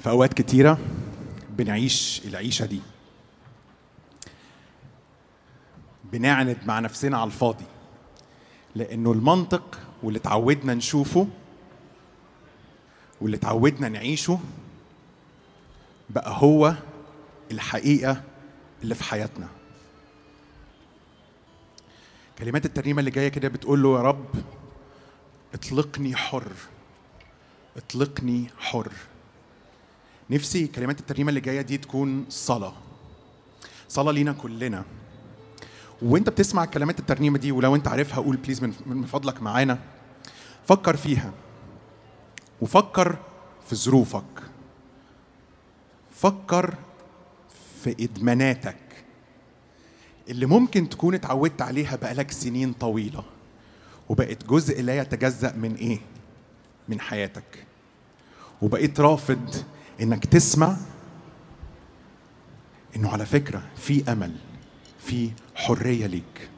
في اوقات كتيره بنعيش العيشه دي بنعند مع نفسنا على الفاضي لانه المنطق واللي اتعودنا نشوفه واللي اتعودنا نعيشه بقى هو الحقيقه اللي في حياتنا كلمات الترنيمه اللي جايه كده بتقول له يا رب اطلقني حر اطلقني حر نفسي كلمات الترنيمه اللي جايه دي تكون صلاه صلاه لينا كلنا وانت بتسمع كلمات الترنيمه دي ولو انت عارفها قول بليز من من فضلك معانا فكر فيها وفكر في ظروفك فكر في ادماناتك اللي ممكن تكون اتعودت عليها بقالك سنين طويله وبقت جزء لا يتجزأ من ايه؟ من حياتك وبقيت رافض انك تسمع انه على فكره في امل في حريه ليك